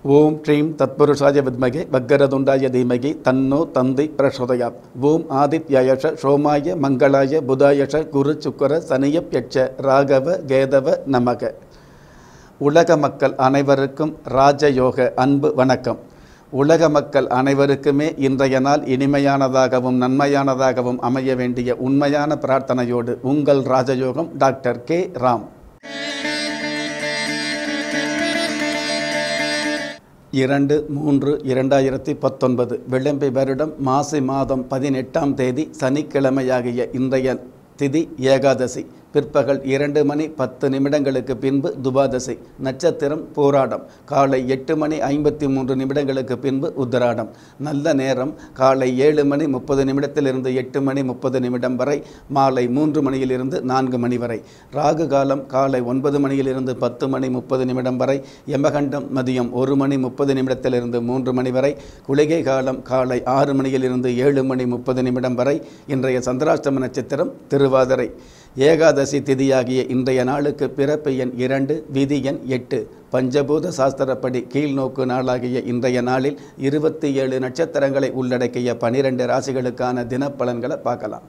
ஓம் ஸ்ரீம் தத்புருஷாய வித்மகே வக்கரதுண்டாய தீமகி தன்னோ தந்தி பிரசோதயாத் ஓம் ஆதித்யாயஷ சோமாய மங்களாய புதாயஷ குரு சுக்கர சனியப்யட்ச ராகவ கேதவ நமக உலக மக்கள் அனைவருக்கும் ராஜயோக அன்பு வணக்கம் உலக மக்கள் அனைவருக்குமே இன்றைய நாள் இனிமையானதாகவும் நன்மையானதாகவும் அமைய வேண்டிய உண்மையான பிரார்த்தனையோடு உங்கள் ராஜயோகம் டாக்டர் கே ராம் இரண்டு மூன்று இரண்டாயிரத்தி பத்தொன்பது விளம்பி வருடம் மாசி மாதம் பதினெட்டாம் தேதி சனிக்கிழமையாகிய இன்றைய திதி ஏகாதசி பிற்பகல் இரண்டு மணி பத்து நிமிடங்களுக்கு பின்பு துபாதசி நட்சத்திரம் போராடம் காலை எட்டு மணி ஐம்பத்தி மூன்று நிமிடங்களுக்கு பின்பு உத்தராடம் நல்ல நேரம் காலை ஏழு மணி முப்பது நிமிடத்திலிருந்து எட்டு மணி முப்பது நிமிடம் வரை மாலை மூன்று மணியிலிருந்து நான்கு மணி வரை ராகு காலம் காலை ஒன்பது மணியிலிருந்து பத்து மணி முப்பது நிமிடம் வரை யமகண்டம் மதியம் ஒரு மணி முப்பது நிமிடத்திலிருந்து மூன்று மணி வரை குளிகை காலம் காலை ஆறு மணியிலிருந்து ஏழு மணி முப்பது நிமிடம் வரை இன்றைய சந்திராஷ்டம நட்சத்திரம் திருவாதிரை ஏகாதசி திதியாகிய இன்றைய நாளுக்கு பிறப்பு எண் இரண்டு விதி எண் எட்டு பஞ்சபூத சாஸ்திரப்படி கீழ்நோக்கு நாளாகிய இன்றைய நாளில் இருபத்தி ஏழு நட்சத்திரங்களை உள்ளடக்கிய பனிரெண்டு ராசிகளுக்கான தினப்பலன்களை பார்க்கலாம்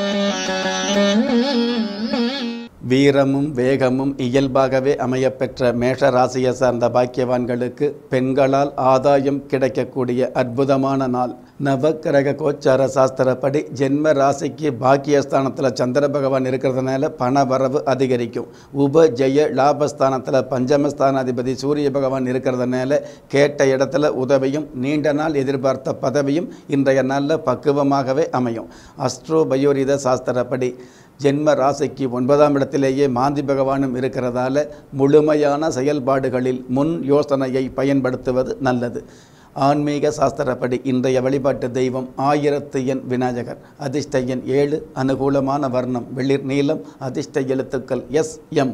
வீரமும் வேகமும் இயல்பாகவே அமையப்பெற்ற மேஷ ராசியை சார்ந்த பாக்கியவான்களுக்கு பெண்களால் ஆதாயம் கிடைக்கக்கூடிய அற்புதமான நாள் நவக்கிரக கோச்சார சாஸ்திரப்படி ஜென்ம ராசிக்கு பாக்கியஸ்தானத்தில் சந்திர பகவான் இருக்கிறதுனால பண வரவு அதிகரிக்கும் உப ஜெய லாபஸ்தானத்தில் பஞ்சமஸ்தானாதிபதி சூரிய பகவான் இருக்கிறதுனால கேட்ட இடத்துல உதவியும் நீண்ட நாள் எதிர்பார்த்த பதவியும் இன்றைய நாளில் பக்குவமாகவே அமையும் அஸ்ட்ரோ பயோரித சாஸ்திரப்படி ஜென்ம ராசிக்கு ஒன்பதாம் இடத்திலேயே மாந்தி பகவானும் இருக்கிறதால முழுமையான செயல்பாடுகளில் முன் யோசனையை பயன்படுத்துவது நல்லது ஆன்மீக சாஸ்திரப்படி இன்றைய வழிபாட்டு தெய்வம் ஆயிரத்து எண் விநாயகர் அதிர்ஷ்ட எண் ஏழு அனுகூலமான வர்ணம் வெளிர் நீளம் அதிர்ஷ்ட எழுத்துக்கள் எஸ் எம்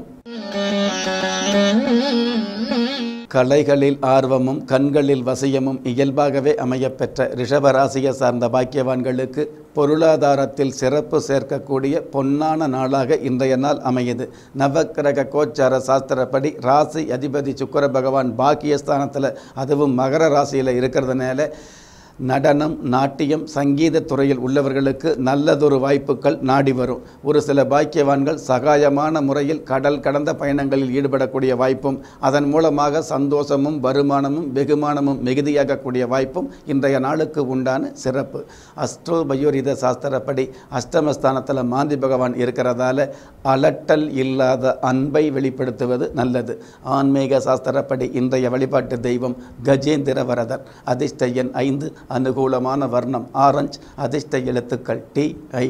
கலைகளில் ஆர்வமும் கண்களில் வசியமும் இயல்பாகவே அமையப்பெற்ற ரிஷபராசியை சார்ந்த பாக்கியவான்களுக்கு பொருளாதாரத்தில் சிறப்பு சேர்க்கக்கூடிய பொன்னான நாளாக இன்றைய நாள் அமையுது நவக்கிரக கோச்சார சாஸ்திரப்படி ராசி அதிபதி சுக்கர பகவான் பாக்கியஸ்தானத்தில் அதுவும் மகர ராசியில் இருக்கிறதுனால நடனம் நாட்டியம் சங்கீத துறையில் உள்ளவர்களுக்கு நல்லதொரு வாய்ப்புகள் நாடி வரும் ஒரு சில பாக்கியவான்கள் சகாயமான முறையில் கடல் கடந்த பயணங்களில் ஈடுபடக்கூடிய வாய்ப்பும் அதன் மூலமாக சந்தோஷமும் வருமானமும் வெகுமானமும் மிகுதியாகக்கூடிய வாய்ப்பும் இன்றைய நாளுக்கு உண்டான சிறப்பு அஸ்ட்ரோ பயோரித சாஸ்திரப்படி அஷ்டமஸ்தானத்தில் மாந்தி பகவான் இருக்கிறதால அலட்டல் இல்லாத அன்பை வெளிப்படுத்துவது நல்லது ஆன்மீக சாஸ்திரப்படி இன்றைய வழிபாட்டு தெய்வம் கஜேந்திர வரதர் அதிர்ஷ்ட எண் ஐந்து அனுகூலமான வர்ணம் ஆரஞ்ச் அதிர்ஷ்ட எழுத்துக்கள் டி ஐ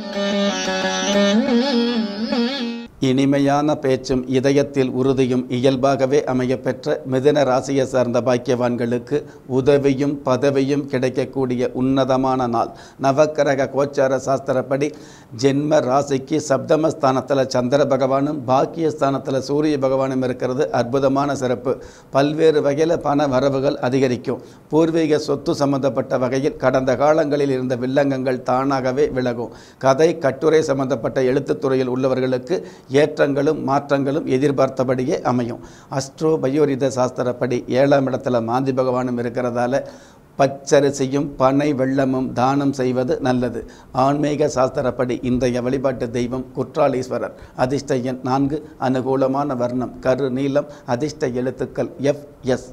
இனிமையான பேச்சும் இதயத்தில் உறுதியும் இயல்பாகவே அமையப்பெற்ற மிதன ராசியை சார்ந்த பாக்கியவான்களுக்கு உதவியும் பதவியும் கிடைக்கக்கூடிய உன்னதமான நாள் நவக்கிரக கோச்சார சாஸ்திரப்படி ஜென்ம ராசிக்கு சப்தமஸ்தானத்தில் சந்திர பகவானும் பாக்கியஸ்தானத்தில் சூரிய பகவானும் இருக்கிறது அற்புதமான சிறப்பு பல்வேறு வகையில் பண வரவுகள் அதிகரிக்கும் பூர்வீக சொத்து சம்பந்தப்பட்ட வகையில் கடந்த காலங்களில் இருந்த வில்லங்கங்கள் தானாகவே விலகும் கதை கட்டுரை சம்பந்தப்பட்ட எழுத்துத்துறையில் உள்ளவர்களுக்கு ஏற்றங்களும் மாற்றங்களும் எதிர்பார்த்தபடியே அமையும் அஸ்ட்ரோ பயோரித சாஸ்திரப்படி ஏழாம் இடத்துல மாந்தி பகவானும் இருக்கிறதால பச்சரிசியும் பனை வெள்ளமும் தானம் செய்வது நல்லது ஆன்மீக சாஸ்திரப்படி இன்றைய வழிபாட்டு தெய்வம் குற்றாலீஸ்வரர் அதிர்ஷ்ட எண் நான்கு அனுகூலமான வர்ணம் கரு நீளம் அதிர்ஷ்ட எழுத்துக்கள் எஃப் எஸ்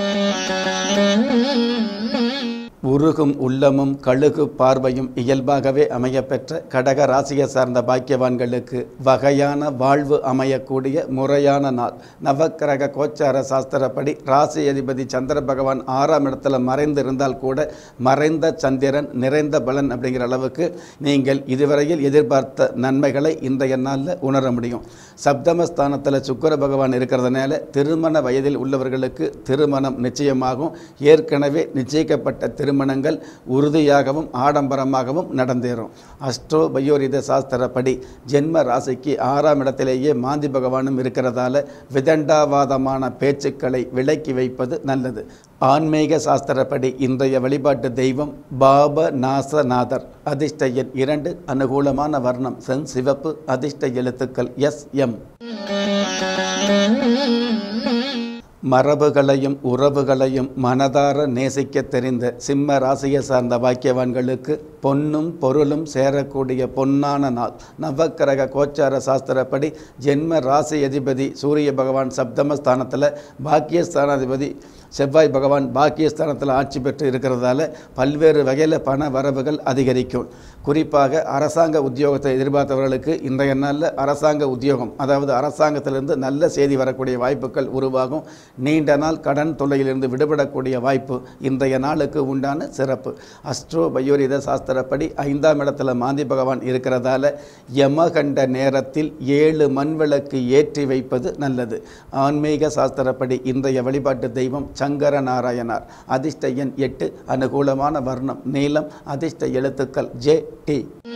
உருகும் உள்ளமும் கழுகு பார்வையும் இயல்பாகவே அமையப்பெற்ற கடக ராசியை சார்ந்த பாக்கியவான்களுக்கு வகையான வாழ்வு அமையக்கூடிய முறையான நாள் நவக்கிரக கோச்சார சாஸ்திரப்படி ராசி அதிபதி சந்திர பகவான் ஆறாம் இடத்துல மறைந்திருந்தால் கூட மறைந்த சந்திரன் நிறைந்த பலன் அப்படிங்கிற அளவுக்கு நீங்கள் இதுவரையில் எதிர்பார்த்த நன்மைகளை இன்றைய நாளில் உணர முடியும் சப்தமஸ்தானத்தில் சுக்கர பகவான் இருக்கிறதுனால திருமண வயதில் உள்ளவர்களுக்கு திருமணம் நிச்சயமாகும் ஏற்கனவே நிச்சயிக்கப்பட்ட திரு திருமணங்கள் உறுதியாகவும் ஆடம்பரமாகவும் நடந்தேறும் அஸ்ட்ரோ பயோரித சாஸ்திரப்படி ஜென்ம ராசிக்கு ஆறாம் இடத்திலேயே மாந்தி பகவானும் இருக்கிறதால விதண்டாவாதமான பேச்சுக்களை விலக்கி வைப்பது நல்லது ஆன்மீக சாஸ்திரப்படி இன்றைய வழிபாட்டு தெய்வம் பாப நாசநாதர் அதிர்ஷ்ட எண் இரண்டு அனுகூலமான வர்ணம் சென் சிவப்பு அதிர்ஷ்ட எழுத்துக்கள் எஸ் எம் மரபுகளையும் உறவுகளையும் மனதார நேசிக்க தெரிந்த சிம்ம ராசியை சார்ந்த பாக்கியவான்களுக்கு பொன்னும் பொருளும் சேரக்கூடிய பொன்னான நாள் நவக்கிரக கோச்சார சாஸ்திரப்படி ஜென்ம ராசி அதிபதி சூரிய பகவான் சப்தமஸ்தானத்தில் பாக்கியஸ்தானாதிபதி செவ்வாய் பகவான் பாக்கியஸ்தானத்தில் ஆட்சி பெற்று இருக்கிறதால பல்வேறு வகையில் பண வரவுகள் அதிகரிக்கும் குறிப்பாக அரசாங்க உத்தியோகத்தை எதிர்பார்த்தவர்களுக்கு இன்றைய நாளில் அரசாங்க உத்தியோகம் அதாவது அரசாங்கத்திலிருந்து நல்ல செய்தி வரக்கூடிய வாய்ப்புகள் உருவாகும் நீண்ட நாள் கடன் தொல்லையிலிருந்து விடுபடக்கூடிய வாய்ப்பு இன்றைய நாளுக்கு உண்டான சிறப்பு அஸ்ட்ரோ பயோரித சாஸ்திரப்படி ஐந்தாம் இடத்துல மாந்தி பகவான் இருக்கிறதால யமகண்ட நேரத்தில் ஏழு மண்விளக்கு ஏற்றி வைப்பது நல்லது ஆன்மீக சாஸ்திரப்படி இன்றைய வழிபாட்டு தெய்வம் சங்கர நாராயணார் அதிர்ஷ்ட எண் எட்டு அனுகூலமான வர்ணம் நீளம் அதிர்ஷ்ட எழுத்துக்கள் ஜே டி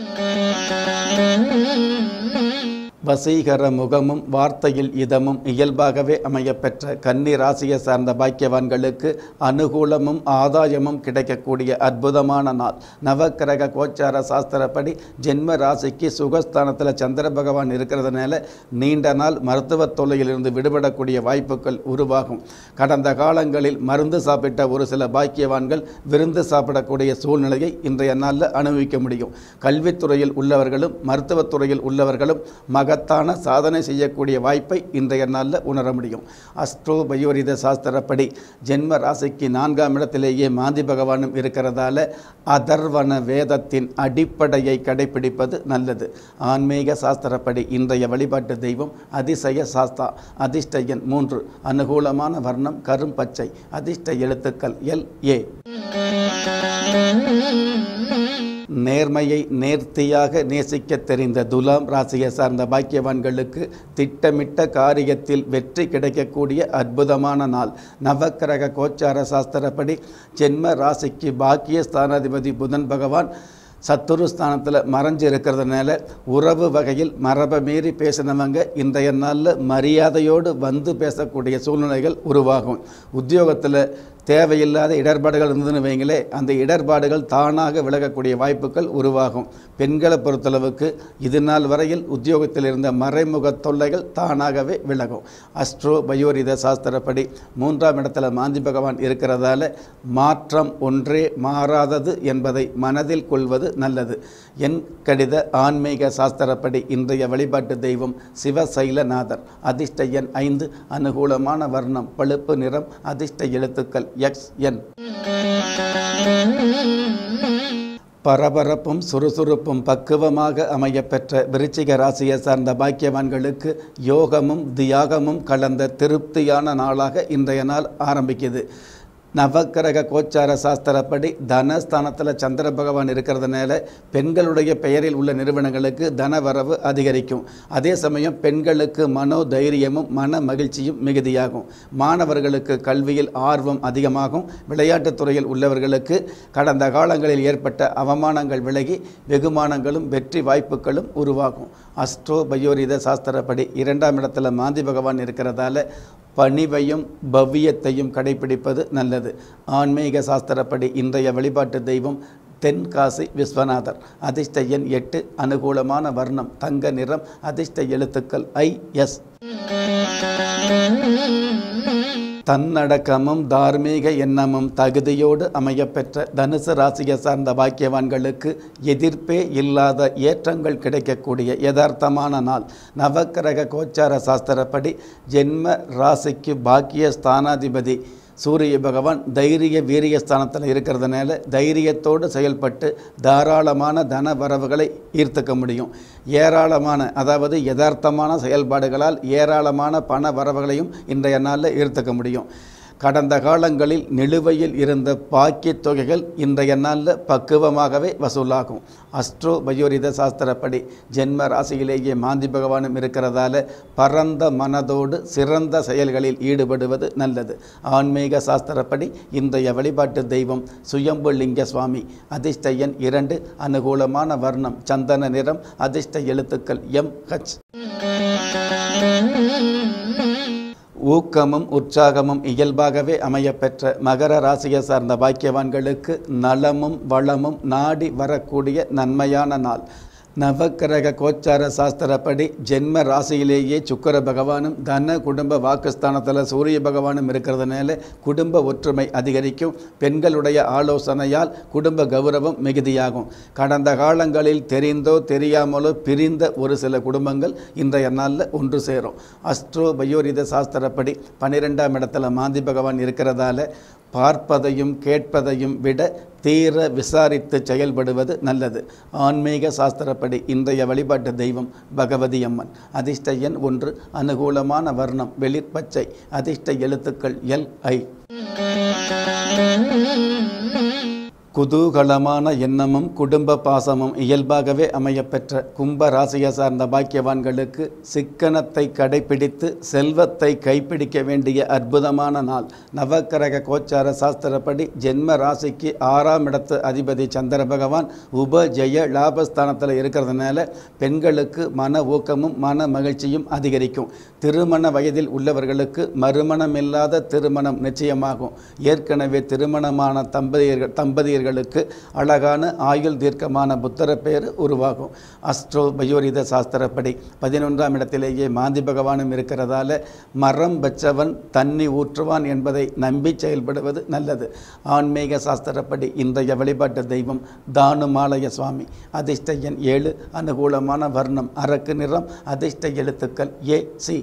வசீகர முகமும் வார்த்தையில் இதமும் இயல்பாகவே அமையப்பெற்ற கன்னி ராசியை சார்ந்த பாக்கியவான்களுக்கு அனுகூலமும் ஆதாயமும் கிடைக்கக்கூடிய அற்புதமான நாள் நவக்கிரக கோச்சார சாஸ்திரப்படி ஜென்ம ராசிக்கு சுகஸ்தானத்தில் சந்திர பகவான் இருக்கிறதுனால நீண்ட நாள் மருத்துவ தொல்லையிலிருந்து விடுபடக்கூடிய வாய்ப்புகள் உருவாகும் கடந்த காலங்களில் மருந்து சாப்பிட்ட ஒரு சில பாக்கியவான்கள் விருந்து சாப்பிடக்கூடிய சூழ்நிலையை இன்றைய நாளில் அனுபவிக்க முடியும் கல்வித்துறையில் உள்ளவர்களும் மருத்துவத்துறையில் உள்ளவர்களும் மகத்தான சாதனை செய்யக்கூடிய வாய்ப்பை இன்றைய நாளில் உணர முடியும் அஸ்ட்ரோ பயோரித சாஸ்திரப்படி ஜென்ம ராசிக்கு நான்காம் இடத்திலேயே மாந்தி பகவானும் இருக்கிறதால அதர்வன வேதத்தின் அடிப்படையை கடைபிடிப்பது நல்லது ஆன்மீக சாஸ்திரப்படி இன்றைய வழிபாட்டு தெய்வம் அதிசய சாஸ்தா அதிர்ஷ்ட எண் மூன்று அனுகூலமான வர்ணம் கரும் பச்சை அதிர்ஷ்ட எழுத்துக்கள் எல் ஏ நேர்மையை நேர்த்தியாக நேசிக்க தெரிந்த துலாம் ராசியை சார்ந்த பாக்கியவான்களுக்கு திட்டமிட்ட காரியத்தில் வெற்றி கிடைக்கக்கூடிய அற்புதமான நாள் நவக்கிரக கோச்சார சாஸ்திரப்படி ஜென்ம ராசிக்கு பாக்கிய ஸ்தானாதிபதி புதன் பகவான் சத்துரு ஸ்தானத்தில் மறைஞ்சு இருக்கிறதுனால உறவு வகையில் மரபை மீறி பேசினவங்க இன்றைய நாளில் மரியாதையோடு வந்து பேசக்கூடிய சூழ்நிலைகள் உருவாகும் உத்தியோகத்தில் தேவையில்லாத இடர்பாடுகள் இருந்ததுன்னு வைங்களே அந்த இடர்பாடுகள் தானாக விலகக்கூடிய வாய்ப்புகள் உருவாகும் பெண்களை பொறுத்தளவுக்கு இது நாள் வரையில் உத்தியோகத்தில் இருந்த மறைமுக தொல்லைகள் தானாகவே விலகும் அஸ்ட்ரோ பயோரித சாஸ்திரப்படி மூன்றாம் இடத்துல மாந்தி பகவான் இருக்கிறதால மாற்றம் ஒன்றே மாறாதது என்பதை மனதில் கொள்வது நல்லது என் கடித ஆன்மீக சாஸ்திரப்படி இன்றைய வழிபாட்டு தெய்வம் சிவசைலநாதர் அதிர்ஷ்ட எண் ஐந்து அனுகூலமான வர்ணம் பழுப்பு நிறம் அதிர்ஷ்ட எழுத்துக்கள் எக்ஸ் என் பரபரப்பும் சுறுசுறுப்பும் பக்குவமாக அமையப்பெற்ற விருச்சிக ராசியை சார்ந்த பாக்கியவான்களுக்கு யோகமும் தியாகமும் கலந்த திருப்தியான நாளாக இன்றைய நாள் ஆரம்பிக்குது நவக்கிரக கோச்சார சாஸ்திரப்படி தனஸ்தானத்தில் சந்திர பகவான் இருக்கிறதுனால பெண்களுடைய பெயரில் உள்ள நிறுவனங்களுக்கு தன வரவு அதிகரிக்கும் அதே சமயம் பெண்களுக்கு மனோ தைரியமும் மன மகிழ்ச்சியும் மிகுதியாகும் மாணவர்களுக்கு கல்வியில் ஆர்வம் அதிகமாகும் விளையாட்டுத் துறையில் உள்ளவர்களுக்கு கடந்த காலங்களில் ஏற்பட்ட அவமானங்கள் விலகி வெகுமானங்களும் வெற்றி வாய்ப்புகளும் உருவாகும் அஸ்ட்ரோ பயோரித சாஸ்திரப்படி இரண்டாம் இடத்துல மாந்தி பகவான் இருக்கிறதால பணிவையும் பவ்யத்தையும் கடைபிடிப்பது நல்லது ஆன்மீக சாஸ்திரப்படி இன்றைய வழிபாட்டு தெய்வம் தென்காசி விஸ்வநாதர் அதிர்ஷ்ட எண் எட்டு அனுகூலமான வர்ணம் தங்க நிறம் அதிர்ஷ்ட எழுத்துக்கள் ஐ எஸ் தன்னடக்கமும் தார்மீக எண்ணமும் தகுதியோடு அமையப்பெற்ற தனுசு ராசியை சார்ந்த பாக்கியவான்களுக்கு எதிர்ப்பே இல்லாத ஏற்றங்கள் கிடைக்கக்கூடிய யதார்த்தமான நாள் நவக்கிரக கோச்சார சாஸ்திரப்படி ஜென்ம ராசிக்கு பாக்கிய ஸ்தானாதிபதி சூரிய பகவான் தைரிய வீரிய ஸ்தானத்தில் இருக்கிறதுனால தைரியத்தோடு செயல்பட்டு தாராளமான தன வரவுகளை ஈர்த்துக்க முடியும் ஏராளமான அதாவது யதார்த்தமான செயல்பாடுகளால் ஏராளமான பண வரவுகளையும் இன்றைய நாளில் ஈர்த்துக்க முடியும் கடந்த காலங்களில் நிலுவையில் இருந்த பாக்கித் தொகைகள் இன்றைய நாளில் பக்குவமாகவே வசூலாகும் அஸ்ட்ரோ பயோரித சாஸ்திரப்படி ஜென்ம ராசியிலேயே மாந்தி பகவானும் இருக்கிறதால பரந்த மனதோடு சிறந்த செயல்களில் ஈடுபடுவது நல்லது ஆன்மீக சாஸ்திரப்படி இன்றைய வழிபாட்டு தெய்வம் சுயம்பு லிங்க சுவாமி அதிர்ஷ்ட எண் இரண்டு அனுகூலமான வர்ணம் சந்தன நிறம் அதிர்ஷ்ட எழுத்துக்கள் எம் ஹச் ஊக்கமும் உற்சாகமும் இயல்பாகவே அமையப்பெற்ற மகர ராசியை சார்ந்த பாக்கியவான்களுக்கு நலமும் வளமும் நாடி வரக்கூடிய நன்மையான நாள் நவக்கிரக கோச்சார சாஸ்திரப்படி ஜென்ம ராசியிலேயே சுக்கர பகவானும் தன குடும்ப வாக்குஸ்தானத்தில் சூரிய பகவானும் இருக்கிறதுனால குடும்ப ஒற்றுமை அதிகரிக்கும் பெண்களுடைய ஆலோசனையால் குடும்ப கௌரவம் மிகுதியாகும் கடந்த காலங்களில் தெரிந்தோ தெரியாமலோ பிரிந்த ஒரு சில குடும்பங்கள் இன்றைய நாளில் ஒன்று சேரும் அஸ்ட்ரோ பயோரித சாஸ்திரப்படி பன்னிரெண்டாம் இடத்துல மாந்தி பகவான் இருக்கிறதால பார்ப்பதையும் கேட்பதையும் விட தீர விசாரித்து செயல்படுவது நல்லது ஆன்மீக சாஸ்திரப்படி இன்றைய வழிபாட்டு தெய்வம் பகவதி அம்மன் அதிர்ஷ்ட எண் ஒன்று அனுகூலமான வர்ணம் வெளிர்பச்சை அதிர்ஷ்ட எழுத்துக்கள் எல் ஐ குதூகலமான எண்ணமும் குடும்ப பாசமும் இயல்பாகவே அமையப்பெற்ற கும்ப ராசியை சார்ந்த பாக்கியவான்களுக்கு சிக்கனத்தை கடைபிடித்து செல்வத்தை கைப்பிடிக்க வேண்டிய அற்புதமான நாள் நவக்கிரக கோச்சார சாஸ்திரப்படி ஜென்ம ராசிக்கு ஆறாம் இடத்து அதிபதி சந்திர பகவான் உப ஜெய லாபஸ்தானத்தில் இருக்கிறதுனால பெண்களுக்கு மன ஊக்கமும் மன மகிழ்ச்சியும் அதிகரிக்கும் திருமண வயதில் உள்ளவர்களுக்கு மறுமணமில்லாத திருமணம் நிச்சயமாகும் ஏற்கனவே திருமணமான தம்பதியர்கள் தம்பதியர்களுக்கு அழகான ஆயுள் தீர்க்கமான புத்தர பேர் உருவாகும் அஸ்ட்ரோ பயோரித சாஸ்திரப்படி பதினொன்றாம் இடத்திலேயே மாந்தி பகவானும் இருக்கிறதால மரம் வச்சவன் தண்ணி ஊற்றுவான் என்பதை நம்பி செயல்படுவது நல்லது ஆன்மீக சாஸ்திரப்படி இன்றைய வழிபாட்டு தெய்வம் தானுமாலய சுவாமி அதிர்ஷ்ட எண் ஏழு அனுகூலமான வர்ணம் அரக்கு நிறம் அதிர்ஷ்ட எழுத்துக்கள் ஏ சி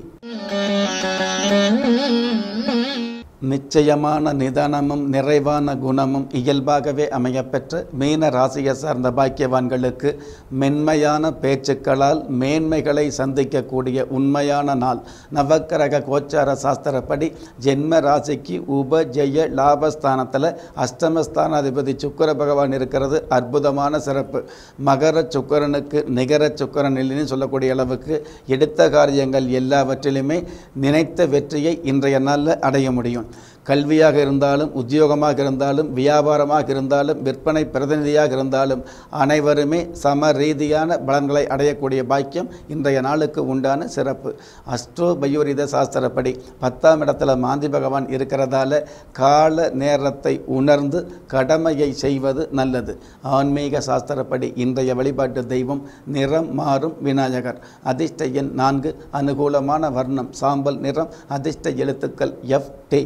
நிச்சயமான நிதானமும் நிறைவான குணமும் இயல்பாகவே அமையப்பெற்ற மீன ராசியை சார்ந்த பாக்கியவான்களுக்கு மென்மையான பேச்சுக்களால் மேன்மைகளை சந்திக்கக்கூடிய உண்மையான நாள் நவக்கிரக கோச்சார சாஸ்திரப்படி ஜென்ம ராசிக்கு உப ஜெய லாபஸ்தானத்தில் அஷ்டமஸ்தானாதிபதி சுக்கர பகவான் இருக்கிறது அற்புதமான சிறப்பு மகர சுக்கரனுக்கு நிகர சுக்கரன் இல்லைன்னு சொல்லக்கூடிய அளவுக்கு எடுத்த காரியங்கள் எல்லாவற்றிலுமே நினைத்த வெற்றியை இன்றைய நாளில் அடைய முடியும் கல்வியாக இருந்தாலும் உத்தியோகமாக இருந்தாலும் வியாபாரமாக இருந்தாலும் விற்பனை பிரதிநிதியாக இருந்தாலும் அனைவருமே சம ரீதியான பலன்களை அடையக்கூடிய பாக்கியம் இன்றைய நாளுக்கு உண்டான சிறப்பு அஸ்ட்ரோ பயோரித சாஸ்திரப்படி பத்தாம் இடத்துல மாந்தி பகவான் இருக்கிறதால கால நேரத்தை உணர்ந்து கடமையை செய்வது நல்லது ஆன்மீக சாஸ்திரப்படி இன்றைய வழிபாட்டு தெய்வம் நிறம் மாறும் விநாயகர் அதிர்ஷ்ட எண் நான்கு அனுகூலமான வர்ணம் சாம்பல் நிறம் அதிர்ஷ்ட எழுத்துக்கள் எஃப் டி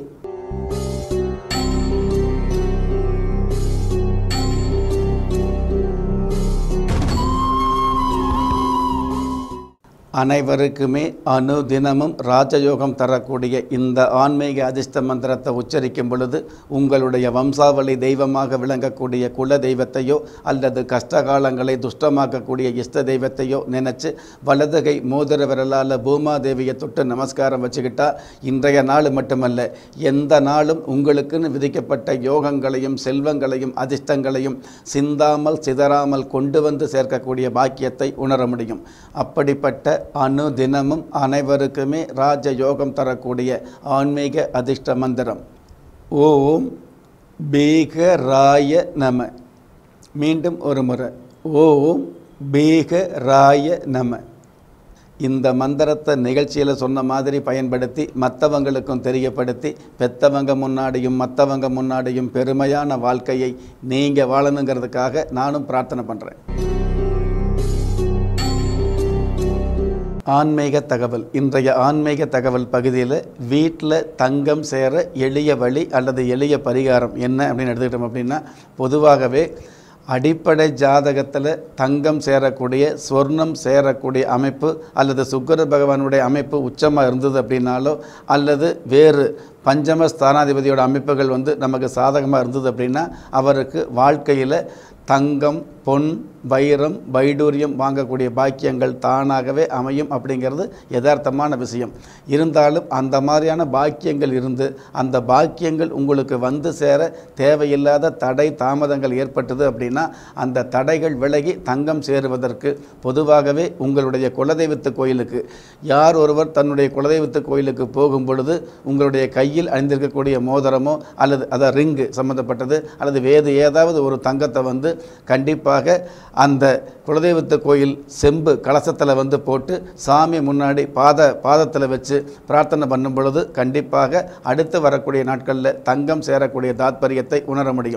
அனைவருக்குமே அனுதினமும் ராஜயோகம் தரக்கூடிய இந்த ஆன்மீக அதிர்ஷ்ட மந்திரத்தை உச்சரிக்கும் பொழுது உங்களுடைய வம்சாவளி தெய்வமாக விளங்கக்கூடிய குல தெய்வத்தையோ அல்லது கஷ்டகாலங்களை துஷ்டமாக்கக்கூடிய இஷ்ட தெய்வத்தையோ நினச்சி வலதுகை மோதிர விரலால் பூமாதேவியை தொட்டு நமஸ்காரம் வச்சுக்கிட்டா இன்றைய நாள் மட்டுமல்ல எந்த நாளும் உங்களுக்குன்னு விதிக்கப்பட்ட யோகங்களையும் செல்வங்களையும் அதிர்ஷ்டங்களையும் சிந்தாமல் சிதறாமல் கொண்டு வந்து சேர்க்கக்கூடிய பாக்கியத்தை உணர முடியும் அப்படிப்பட்ட அனுதினமும் அனைவருக்குமே ராஜ யோகம் தரக்கூடிய ஆன்மீக அதிர்ஷ்ட மந்திரம் ஓம் பீகராய நம மீண்டும் ஒரு முறை ஓம் பீகராய நம இந்த மந்திரத்தை நிகழ்ச்சியில் சொன்ன மாதிரி பயன்படுத்தி மற்றவங்களுக்கும் தெரியப்படுத்தி பெத்தவங்க முன்னாடியும் மற்றவங்க முன்னாடியும் பெருமையான வாழ்க்கையை நீங்கள் வாழணுங்கிறதுக்காக நானும் பிரார்த்தனை பண்ணுறேன் ஆன்மீக தகவல் இன்றைய ஆன்மீக தகவல் பகுதியில் வீட்டில் தங்கம் சேர எளிய வழி அல்லது எளிய பரிகாரம் என்ன அப்படின்னு எடுத்துக்கிட்டோம் அப்படின்னா பொதுவாகவே அடிப்படை ஜாதகத்தில் தங்கம் சேரக்கூடிய சொர்ணம் சேரக்கூடிய அமைப்பு அல்லது சுக்கர பகவானுடைய அமைப்பு உச்சமாக இருந்தது அப்படின்னாலோ அல்லது வேறு பஞ்சம ஸ்தானாதிபதியோட அமைப்புகள் வந்து நமக்கு சாதகமாக இருந்தது அப்படின்னா அவருக்கு வாழ்க்கையில் தங்கம் பொன் வைரம் வைடூரியம் வாங்கக்கூடிய பாக்கியங்கள் தானாகவே அமையும் அப்படிங்கிறது யதார்த்தமான விஷயம் இருந்தாலும் அந்த மாதிரியான பாக்கியங்கள் இருந்து அந்த பாக்கியங்கள் உங்களுக்கு வந்து சேர தேவையில்லாத தடை தாமதங்கள் ஏற்பட்டது அப்படின்னா அந்த தடைகள் விலகி தங்கம் சேருவதற்கு பொதுவாகவே உங்களுடைய குலதெய்வத்து கோயிலுக்கு யார் ஒருவர் தன்னுடைய குலதெய்வத்து கோயிலுக்கு போகும் பொழுது உங்களுடைய கையில் அணிந்திருக்கக்கூடிய மோதிரமோ அல்லது அதை ரிங்கு சம்மந்தப்பட்டது அல்லது வேறு ஏதாவது ஒரு தங்கத்தை வந்து கண்டிப்பாக அந்த குலதெய்வத்து கோயில் செம்பு கலசத்தில் வந்து போட்டு சாமி முன்னாடி பாத பாதத்தில் வச்சு பிரார்த்தனை பண்ணும் பொழுது கண்டிப்பாக அடுத்து வரக்கூடிய நாட்களில் தங்கம் சேரக்கூடிய தாத்பரியத்தை உணர முடியும்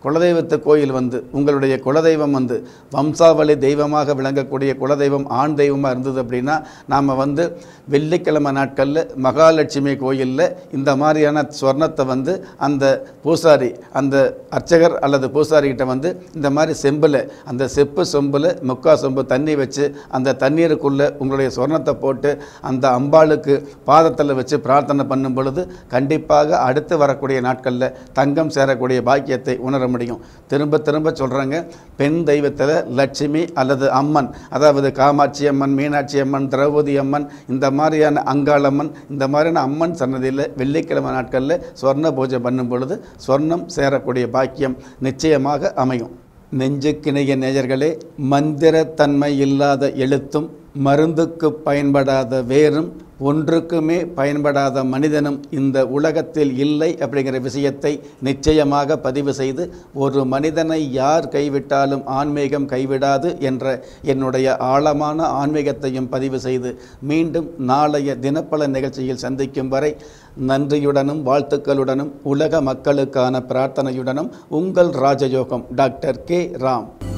குலதெய்வத்து கோயில் வந்து உங்களுடைய குலதெய்வம் வந்து வம்சாவளி தெய்வமாக விளங்கக்கூடிய குலதெய்வம் ஆண் தெய்வமாக இருந்தது அப்படின்னா நாம் வந்து வெள்ளிக்கிழமை நாட்களில் மகாலட்சுமி கோயிலில் இந்த மாதிரியான சொர்ணத்தை வந்து அந்த பூசாரி அந்த அர்ச்சகர் அல்லது பூசாரிகிட்ட வந்து இந்த மாதிரி செம்பில் அந்த செப்பு சொம்பில் முக்கா சொம்பு தண்ணி வச்சு அந்த தண்ணீருக்குள்ளே உங்களுடைய சொர்ணத்தை போட்டு அந்த அம்பாளுக்கு பாதத்தில் வச்சு பிரார்த்தனை பண்ணும் பொழுது கண்டிப்பாக அடுத்து வரக்கூடிய நாட்களில் தங்கம் சேரக்கூடிய பாக்கியத்தை உணர முடியும் திரும்ப திரும்ப சொல்கிறாங்க பெண் தெய்வத்தில் லட்சுமி அல்லது அம்மன் அதாவது காமாட்சி அம்மன் மீனாட்சி அம்மன் திரௌபதி அம்மன் இந்த மாதிரியான அங்காளம்மன் இந்த மாதிரியான அம்மன் சன்னதியில் வெள்ளிக்கிழமை நாட்களில் சொர்ண பூஜை பண்ணும் பொழுது சொர்ணம் சேரக்கூடிய பாக்கியம் நிச்சயமாக அமையும் நெஞ்சுக்கிணைய நேயர்களே மந்திரத்தன்மை இல்லாத எழுத்தும் மருந்துக்கு பயன்படாத வேரும் ஒன்றுக்குமே பயன்படாத மனிதனும் இந்த உலகத்தில் இல்லை அப்படிங்கிற விஷயத்தை நிச்சயமாக பதிவு செய்து ஒரு மனிதனை யார் கைவிட்டாலும் ஆன்மீகம் கைவிடாது என்ற என்னுடைய ஆழமான ஆன்மீகத்தையும் பதிவு செய்து மீண்டும் நாளைய தினப்பல நிகழ்ச்சியில் சந்திக்கும் வரை நன்றியுடனும் வாழ்த்துக்களுடனும் உலக மக்களுக்கான பிரார்த்தனையுடனும் உங்கள் ராஜயோகம் டாக்டர் கே ராம்